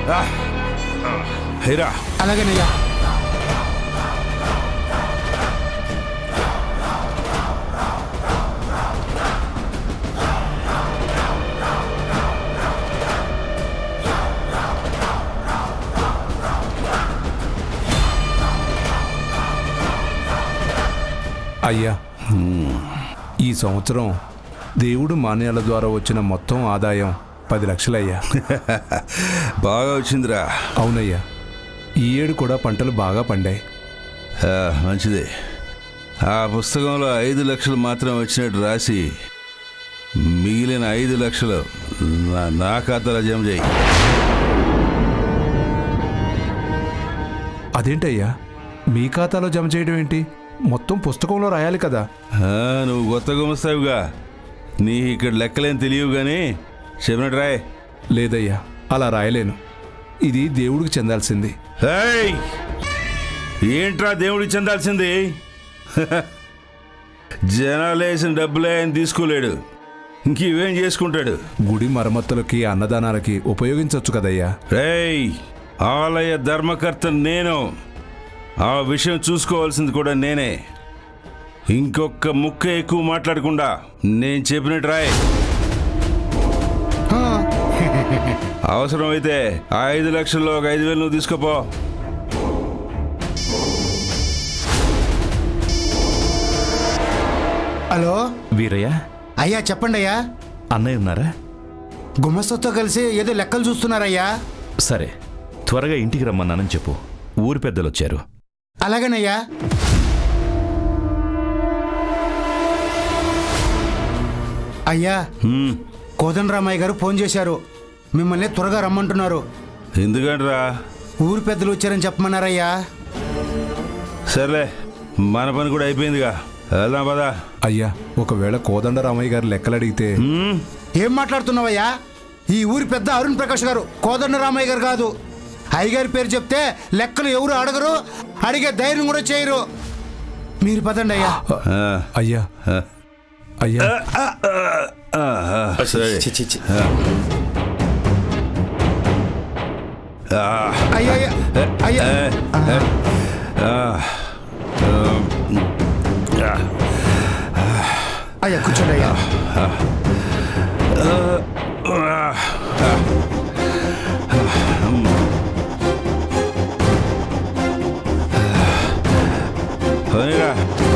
హైరా అలాగేనయ్యా అయ్యా ఈ సంవత్సరం దేవుడు మాన్యాల ద్వారా వచ్చిన మొత్తం ఆదాయం పది లక్షలయ్యా బాగా వచ్చిందిరా అవునయ్యా ఈ ఏడు కూడా పంటలు బాగా పండాయి ఆ, మంచిది ఆ పుస్తకంలో ఐదు లక్షలు మాత్రం వచ్చినట్టు రాసి మిగిలిన ఐదు లక్షలు నా నా ఖాతాలో జమ చేయి అదేంటయ్యా మీ ఖాతాలో జమ చేయడం ఏంటి మొత్తం పుస్తకంలో రాయాలి కదా ఆ, నువ్వు కొత్త గుమస్తావుగా నీ ఇక్కడ లెక్కలేం తెలియవు కానీ చెప్పినట్టు రాయ్ లేదయ్యా అలా రాయలేను ఇది దేవుడికి చెందాల్సింది ఏయ్! ఏంట్రా దేవుడికి చెందాల్సింది జనాలు వేసిన డబ్బులే ఆయన తీసుకోలేడు ఇంక ఇవేం చేసుకుంటాడు గుడి మరమ్మతులకి అన్నదానాలకి ఉపయోగించవచ్చు కదయ్యా రేయ్ ఆలయ ధర్మకర్త నేను ఆ విషయం చూసుకోవాల్సింది కూడా నేనే ఇంకొక ముక్క ఎక్కువ మాట్లాడకుండా నేను చెప్పినట్టు రాయ్ అవసరమైతే ఆ ఐదు లక్షల్లో ఒక ఐదు వేలు నువ్వు తీసుకోపో హలో వీరయ్య అయ్యా చెప్పండి అయ్యా అన్నయ్య ఉన్నారా గుమస్తతో కలిసి ఏదో లెక్కలు చూస్తున్నారయ్యా సరే త్వరగా ఇంటికి రమ్మన్నానని చెప్పు ఊరి పెద్దలు వచ్చారు అలాగేనయ్యా అయ్యా హ్మ్, కోదండరామయ్య గారు ఫోన్ చేశారు మిమ్మల్ని త్వరగా రమ్మంటున్నారు ఎందుకంట్రా ఊరి పెద్దలు వచ్చారని చెప్పమన్నారయ్యా సర్లే మన పని కూడా అయిపోయిందిగా వెళ్దాం పదా అయ్యా ఒకవేళ కోదండరామయ్య గారు లెక్కలు అడిగితే హ్మ్, ఏం మాట్లాడుతున్నావయ్యా ఈ ఊరి పెద్ద అరుణ్ ప్రకాష్ గారు కోదండరామయ్య గారు కాదు అయ్యగారి పేరు చెప్తే లెక్కలు ఎవరు అడగరు అడిగే ధైర్యం కూడా చేయరు మీరు పదండి అయ్యా ఆ, అయ్యా అయ్యా ఆ, ఆ, సరే ఆ, అయ్యా అయ్యా అయ్యా ఆ, అయ్యా కూర్చోండి అయ్యా పోనీరా.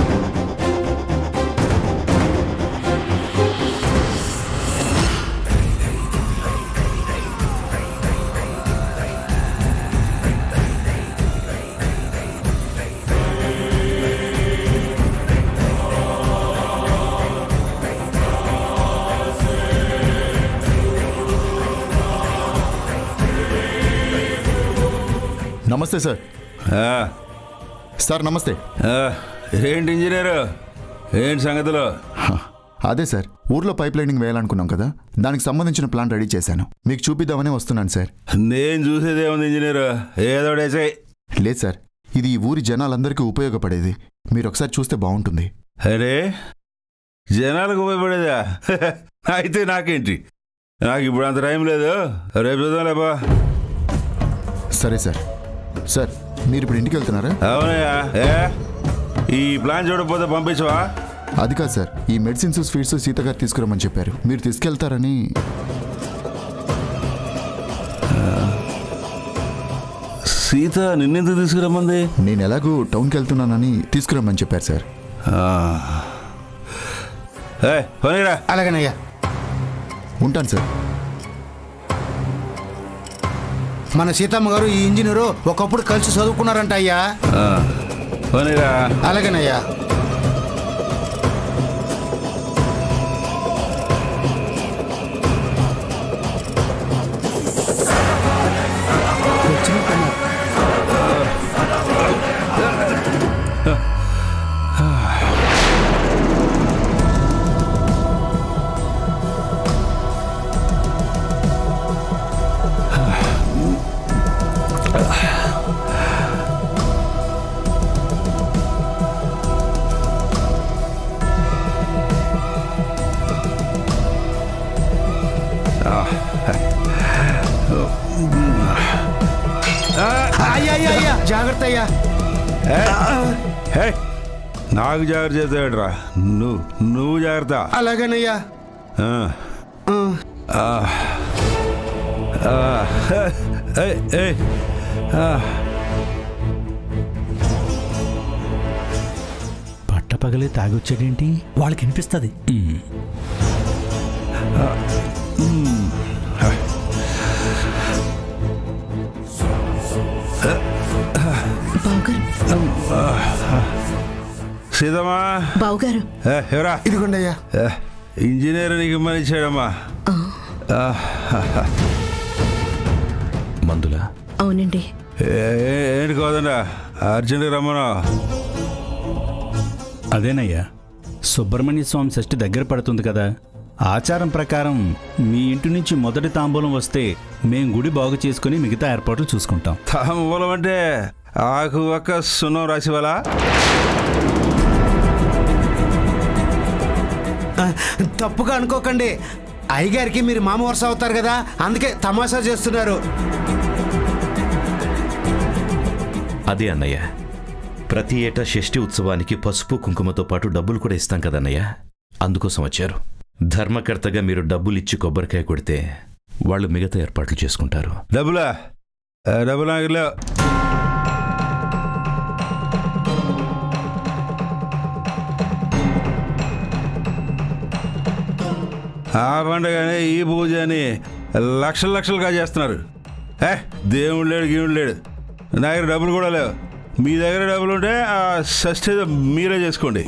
నమస్తే సార్ ఆ, సార్ నమస్తే ఆ, ఏంటి ఇంజనీరు ఏంటి సంగతులు హ, అదే సార్ ఊర్లో పైప్ లైనింగ్ వేయాలనుకున్నాం కదా దానికి సంబంధించిన ప్లాన్ రెడీ చేశాను మీకు చూపిద్దామని వస్తున్నాను సార్ నేను చూసేదేముంది ఇంజనీరు ఏదో వేసాయి లేదు సార్ ఇది ఈ ఊరి జనాలందరికీ ఉపయోగపడేది మీరు ఒకసారి చూస్తే బాగుంటుంది అరే జనాలకు ఉపయోగపడేదా అయితే నాకేంటి నాకు ఇప్పుడు అంత టైం లేదు రేపు చూద్దాం లేపా సరే సార్ సార్ మీరు ఇప్పుడు ఇంటికి వెళ్తున్నారా అవునయ్యా ఏ ఈ ప్లాన్ చూడకపోతే పంపించవా అది కాదు సార్ ఈ మెడిసిన్స్ స్వీట్స్ సీత గారు తీసుకురమ్మని చెప్పారు మీరు తీసుకెళ్తారని సీత నిన్నెందుకు తీసుకురమ్మంది నేను ఎలాగూ టౌన్కి వెళ్తున్నానని తీసుకురమ్మని చెప్పారు సార్ ఆ. ఏ పోనీరా అలాగేనయ్యా ఉంటాను సార్ మన సీతమ్మ గారు ఈ ఇంజనీరు ఒకప్పుడు కలిసి చదువుకున్నారంట అయ్యా ఆ. పోనీరా అలాగేనయ్యా జాగ్రత్త అయ్యా హే నాకు జాగ్రత్త చేస్తాడురా నువ్వు నువ్వు జాగ్రత్త అలాగేనయ్యా ఆ. ఆ. ఆ. ఏయ్, ఏయ్. ఆ. పట్టపగలే తాగొచ్చాడేంటి వాళ్ళకి వినిపిస్తుంది బావుగారు సీతమ్మా బావుగారు ఏ, ఎవరా ఇదిగోండి అయ్యా ఏ, ఇంజనీర్ నీకు ఇమ్మని ఇచ్చాడమ్మా మందులా అవునండి ఏ- ఏ- ఏంటి కోదండా అర్జెంట్గా రమ్మను అదేనయ్యా సుబ్రహ్మణ్య స్వామి షష్ఠి దగ్గర పడుతుంది కదా ఆచారం ప్రకారం మీ ఇంటి నుంచి మొదటి తాంబూలం వస్తే మేం గుడి బాగు చేసుకుని మిగతా ఏర్పాట్లు చూసుకుంటాం తాంబూలం అంటే ఆకు ఒక్క సున్నం రాసి వాళ్ళ ఆ, తప్పుగా అనుకోకండి అయ్యగారికి మీరు మామ వరుస అవుతారు కదా అందుకే తమాషా చేస్తున్నారు అదే అన్నయ్య ప్రతి ఏటా షష్ఠి ఉత్సవానికి పసుపు కుంకుమతో పాటు డబ్బులు కూడా ఇస్తాం కదన్నయ్య అందుకోసం వచ్చారు ధర్మకర్తగా మీరు డబ్బులు ఇచ్చి కొబ్బరికాయ కొడితే వాళ్ళు మిగతా ఏర్పాట్లు చేసుకుంటారు డబ్బులా ఏ, డబ్బులు నాకు లేవు ఆ పండుగని ఈ పూజ అని లక్షలు లక్షలుగా చేస్తున్నారు ఏ దేవుడు లేడు గీవుడు లేడు నా దగ్గర డబ్బులు కూడా లేవు మీ దగ్గర డబ్బులు ఉంటే ఆ షష్ఠి ఏదో మీరే చేసుకోండి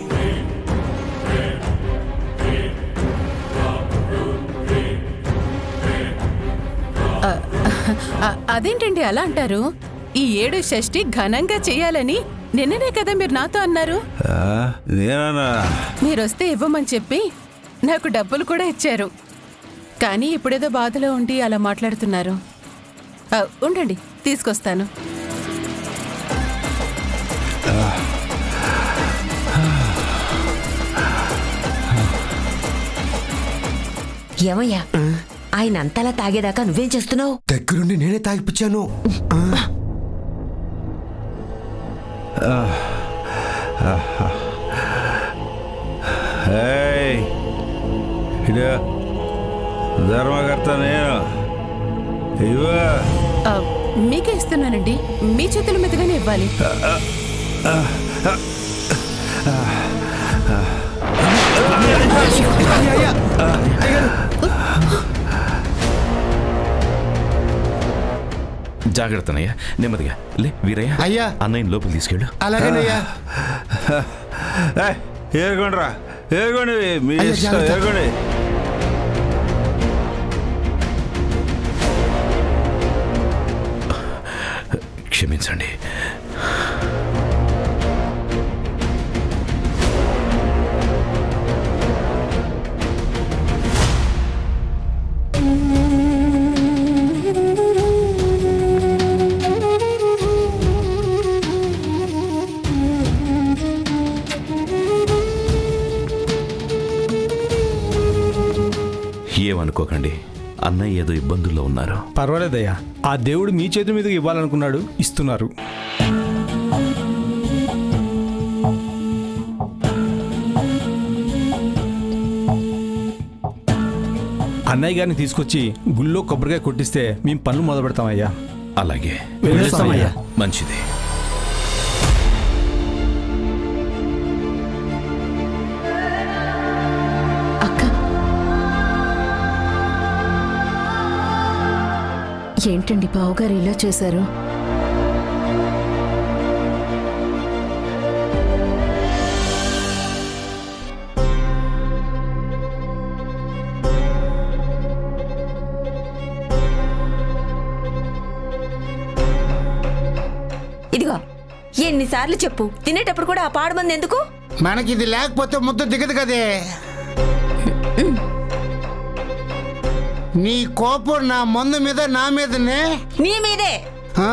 అ- అదేంటండి అలా అంటారు ఈ ఏడు షష్ఠి ఘనంగా చేయాలని నిన్ననే కదా మీరు నాతో అన్నారు ఆ, నేనన్నా మీరొస్తే ఇవ్వమని చెప్పి నాకు డబ్బులు కూడా ఇచ్చారు కానీ ఇప్పుడేదో బాధలో ఉండి అలా మాట్లాడుతున్నారు ఆ, ఉండండి తీసుకొస్తాను ఏమయ్యా ఆయన అంతలా తాగేదాకా నువ్వేం చేస్తున్నావు దగ్గరుండి నేనే తాగిపించాను ఏయ్ ఇడు ధర్మకర్త నేను ఇవ్వ ఆ, మీకే ఇస్తున్నానండి మీ చేతుల మీదుగానే ఇవ్వాలి జాగ్రత్తనయ్య నెమ్మదిగా లే వీరయ్య అయ్యా. అన్నయ్య లోపల తీసుకెళ్ళు అలాగేనయ్యా ఏయ్, ఏరుకోండిరా ఏరుకోండి మీ అయ్యో, ఇష్టం, జాగ్రత్త. ఏరుకోండి క్షమించండి ఏమనుకోకండి అన్నయ్య ఏదో ఇబ్బందుల్లో ఉన్నారు పర్వాలేదయ్యా ఆ దేవుడు మీ చేతి మీదకి ఇవ్వాలనుకున్నాడు ఇస్తున్నారు అన్నయ్య గారిని తీసుకొచ్చి గుళ్ళో కొబ్బరికాయ కొట్టిస్తే మేము పనులు మొదలు పెడతామయ్యా అలాగే వెళ్ళొస్తామయ్యా. మంచిది అక్క ఏంటండి బావుగారు ఇలా చేశారు ఇదిగో ఎన్నిసార్లు చెప్పు తినేటప్పుడు కూడా ఆ పాడుమంది ఎందుకు మనకి ఇది లేకపోతే ముద్ద దిగదు కదే నీ కోపం నా మందు మీద నా మీదనే నీ మీదే ఆ?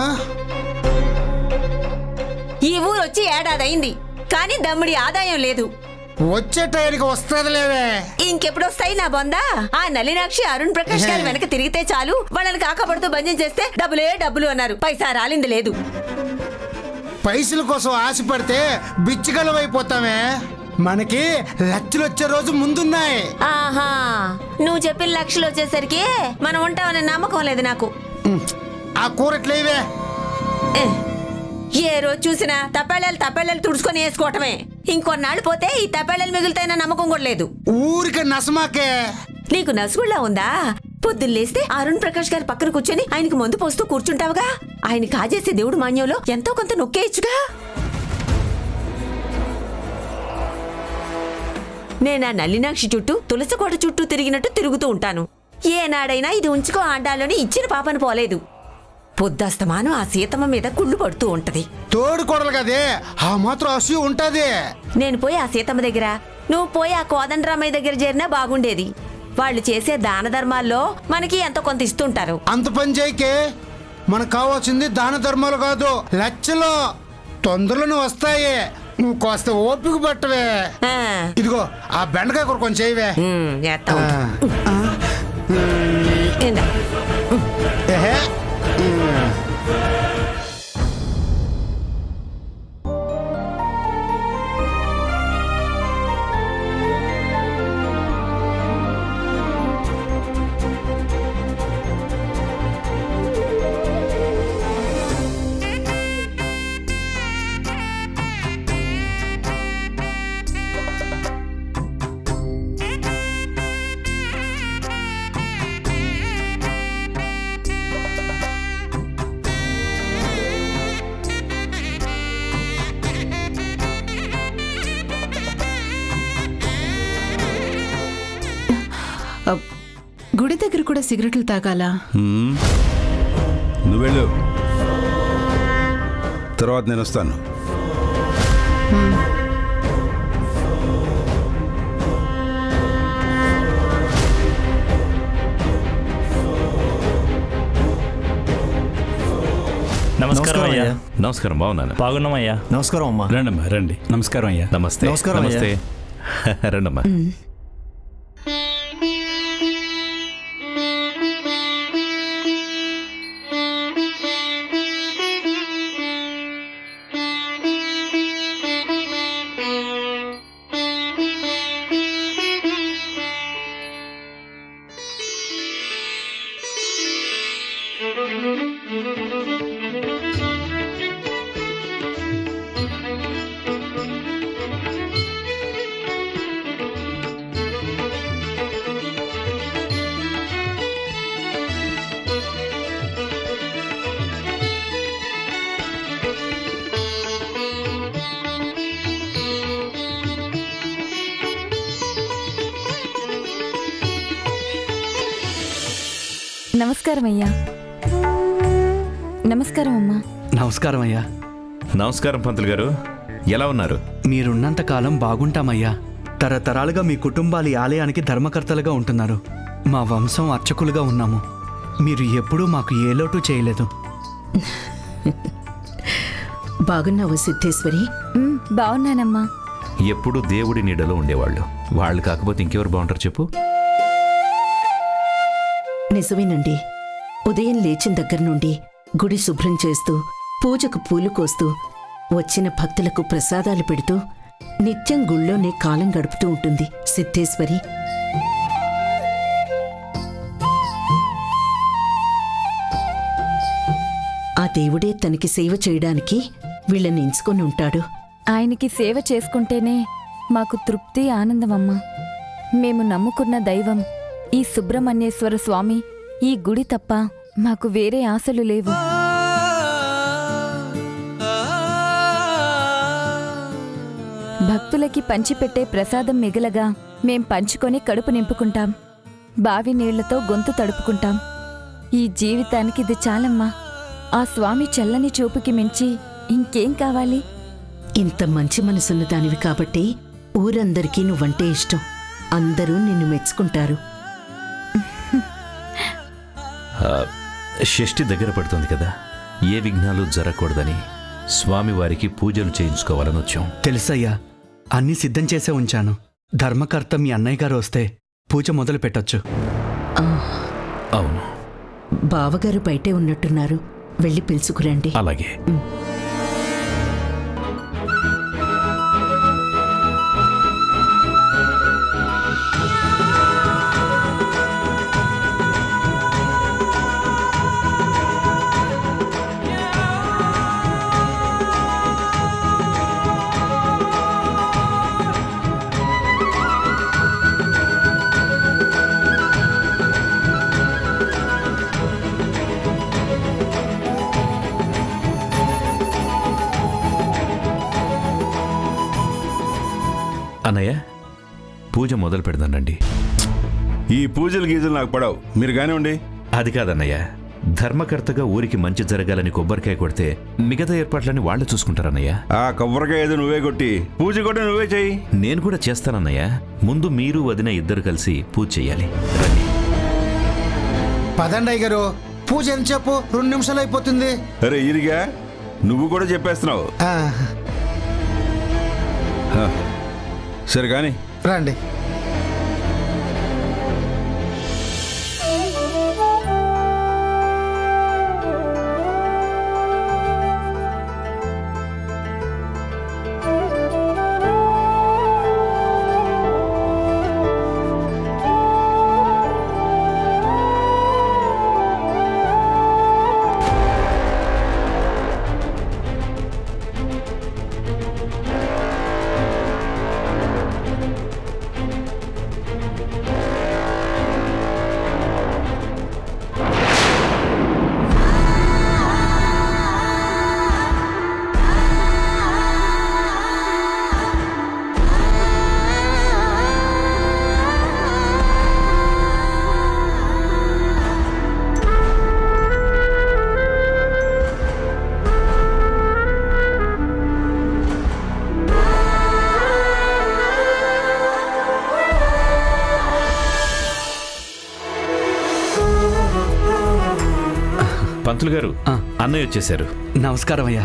ఈ ఊరు వచ్చి ఏడాది అయింది కానీ దమ్ముడి ఆదాయం లేదు వచ్చే టైంకి వస్తుందిలేవే ఇంకెప్పుడు వస్తాయి నా బొందా ఆ నలినాక్షి అరుణ్ ప్రకాష్ గారి వెనక తిరిగితే చాలు వాళ్ళని కాకపడుతూ భంజం చేస్తే డబ్బులే డబ్బులు అన్నారు పైసా రాలింది లేదు పైసల కోసం ఆశపడితే బిచ్చిగలవైపోతామే మనకి లచ్చలు వచ్చే రోజు ముందున్నాయి ఆహా నువ్వు చెప్పిన లక్షలు వచ్చేసరికి మనం ఉంటామనే నమ్మకం లేదు నాకు ఆ కూరట్లేవే ఏ, ఏ రోజు చూసినా తప్పేళ్ళలు తప్పేళ్ళలు తుడుచుకొని వేసుకోవటమే ఇంకొన్నాళ్ళు పోతే ఈ తప్పేళ్ళలు మిగులుతాయన్న నమ్మకం కూడా లేదు ఊరికే నసమాకే నీకు నసుగుళ్ళ ఉందా పొద్దున్న లేస్తే అరుణ్ ప్రకాష్ గారి పక్కన కూర్చొని ఆయనకి మందు పోస్తూ కూర్చుంటావుగా ఆయన కాజేసే దేవుడు మాన్యంలో ఎంతో కొంత నొక్కేయచ్చుగా నేను ఆ నల్లినాక్షి చుట్టూ తులసికోట చుట్టూ తిరిగినట్టు తిరుగుతూ ఉంటాను ఏనాడైనా ఇది ఉంచుకో ఆండాలని ఇచ్చిన పాపను పోలేదు పొద్దస్తమానం ఆ సీతమ్మ మీద కుళ్ళు పడుతూ ఉంటది తోడు కొడలు కదే ఆ మాత్రం అసూ ఉంటది నేను పోయి ఆ సీతమ్మ దగ్గర నువ్వు పోయి ఆ కోదండరామయ్య దగ్గర చేరినా బాగుండేది వాళ్ళు చేసే దాన ధర్మాల్లో మనకి ఎంతో కొంత ఇస్తుంటారు అంత పని చేయకే మనకు కావాల్సింది దాన ధర్మాలు కాదు లచ్చలు తొందరలో వస్తాయి నువ్వు కాస్త ఓపిక పట్టవే ఆ, ఇదిగో ఆ బెండకాయ కూర కొంచెం చేయవే ఉమ్, చేస్తా ఉండు. ఇందా. ఏహే అ, గుడి దగ్గర కూడా సిగరెట్లు తాగాలా హ్మ్. నువ్వు వెళ్ళు తర్వాత నేను వస్తాను నమస్కారం అయ్యా నమస్కారం బాగున్నాను బాగున్నామయ్యా నమస్కారం అమ్మా రండమ్మా రండి నమస్కారం అయ్యా నమస్తే నమస్కారం అయ్యా. నమస్తే రండమ్మా నమస్కారం అయ్యా నమస్కారం అమ్మా నమస్కారం అయ్యా నమస్కారం పంతులు గారు ఎలా ఉన్నారు మీరున్నంత కాలం బాగుంటామయ్యా తరతరాలుగా మీ కుటుంబాలు ఈ ఆలయానికి ధర్మకర్తలుగా ఉంటున్నారు మా వంశం అర్చకులుగా ఉన్నాము మీరు ఎప్పుడూ మాకు ఏ లోటు చేయలేదు బాగున్నావు సిద్ధేశ్వరి మ్, బాగున్నానమ్మా ఎప్పుడు దేవుడి నీడలో ఉండేవాళ్ళు వాళ్ళు కాకపోతే ఇంకెవరు బాగుంటారు చెప్పు నిజమేనండి ఉదయం లేచిన దగ్గర నుండి గుడి శుభ్రం చేస్తూ పూజకు పూలు కోస్తూ వచ్చిన భక్తులకు ప్రసాదాలు పెడుతూ నిత్యం గుళ్ళోనే కాలం గడుపుతూ ఉంటుంది సిద్ధేశ్వరి ఆ దేవుడే తనకి సేవ చేయడానికి వీళ్ళని ఎంచుకొని ఉంటాడు ఆయనకి సేవ చేసుకుంటేనే మాకు తృప్తి ఆనందమమ్మా మేము నమ్ముకున్న దైవం ఈ సుబ్రహ్మణ్యేశ్వర స్వామి ఈ గుడి తప్ప మాకు వేరే ఆశలు లేవు భక్తులకి పంచిపెట్టే ప్రసాదం మిగలగా మేం పంచుకొని కడుపు నింపుకుంటాం బావి నీళ్లతో గొంతు తడుపుకుంటాం ఈ జీవితానికి ఇది చాలమ్మా ఆ స్వామి చల్లని చూపుకి మించి ఇంకేం కావాలి ఇంత మంచి మనసున్న దానివి కాబట్టి ఊరందరికీ నువ్వంటే ఇష్టం అందరూ నిన్ను మెచ్చుకుంటారు ఆ, షష్ఠి దగ్గర పడుతుంది కదా ఏ విఘ్నాలు జరగకూడదని స్వామివారికి పూజలు చేయించుకోవాలని వచ్చాం తెలుసయ్యా అన్నీ సిద్ధం చేసే ఉంచాను ధర్మకర్త మీ అన్నయ్య గారు వస్తే పూజ మొదలు పెట్టొచ్చు అవును బావగారు బయటే ఉన్నట్టున్నారు వెళ్ళి పిలుచుకురండి అలాగే అన్నయ్య పూజ మొదలు పెడదానండి ఈ పూజలు గీజలు నాకు పడవు మీరు కానివ్వండి అది కాదన్నయ్య ధర్మకర్తగా ఊరికి మంచి జరగాలని కొబ్బరికాయ కొడితే మిగతా ఏర్పాట్లన్నీ వాళ్ళు చూసుకుంటారన్నయ్య ఆ కొబ్బరికాయ ఏదో నువ్వే కొట్టి పూజ కూడా నువ్వే చెయ్యి నేను కూడా చేస్తానన్నయ్య ముందు మీరు వదిన ఇద్దరు కలిసి పూజ చెయ్యాలి రండి పదండి అయ్యగారు పూజ ఎంత చెప్పు రెండు నిమిషాలు అయిపోతుంది అరే ఇరిగా నువ్వు కూడా చెప్పేస్తున్నావు ఆ, హ. సరే కానీ రండి పంతులు గారు ఆ. అన్నయ్య వచ్చేశారు నమస్కారం అయ్యా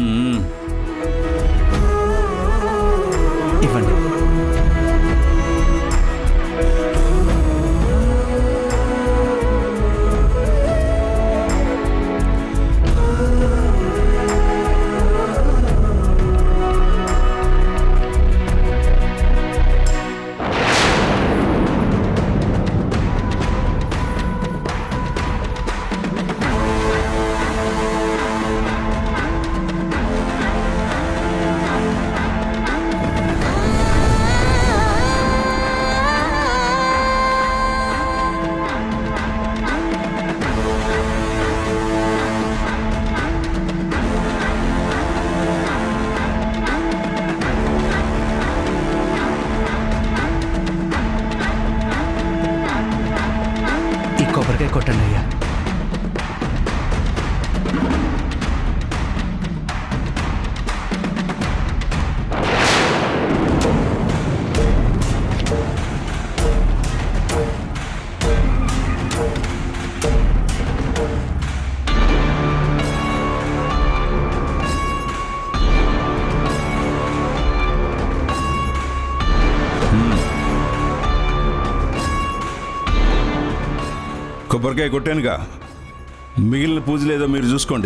ఇవ్వండి ఈ కొబ్బరికాయ కొట్టండి అయ్యా కొబ్బరికాయ కొట్టానుగా మిగిలిన పూజలు ఏదో మీరు చూసుకోండి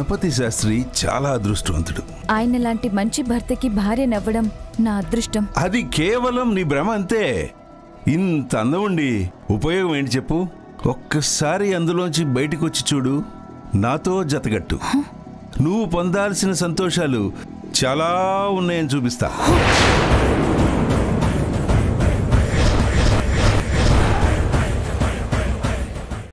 గణపతి శాస్త్రి చాలా అదృష్టవంతుడు ఆయన లాంటి మంచి భర్తకి భార్య నవ్వడం నా అదృష్టం అది కేవలం నీ భ్రమ అంతే ఇంత అందం ఉండి ఉపయోగం ఏంటి చెప్పు ఒక్కసారి అందులోంచి బయటకు వచ్చి చూడు నాతో జతగట్టు నువ్వు పొందాల్సిన సంతోషాలు చాలా ఉన్నాయని చూపిస్తా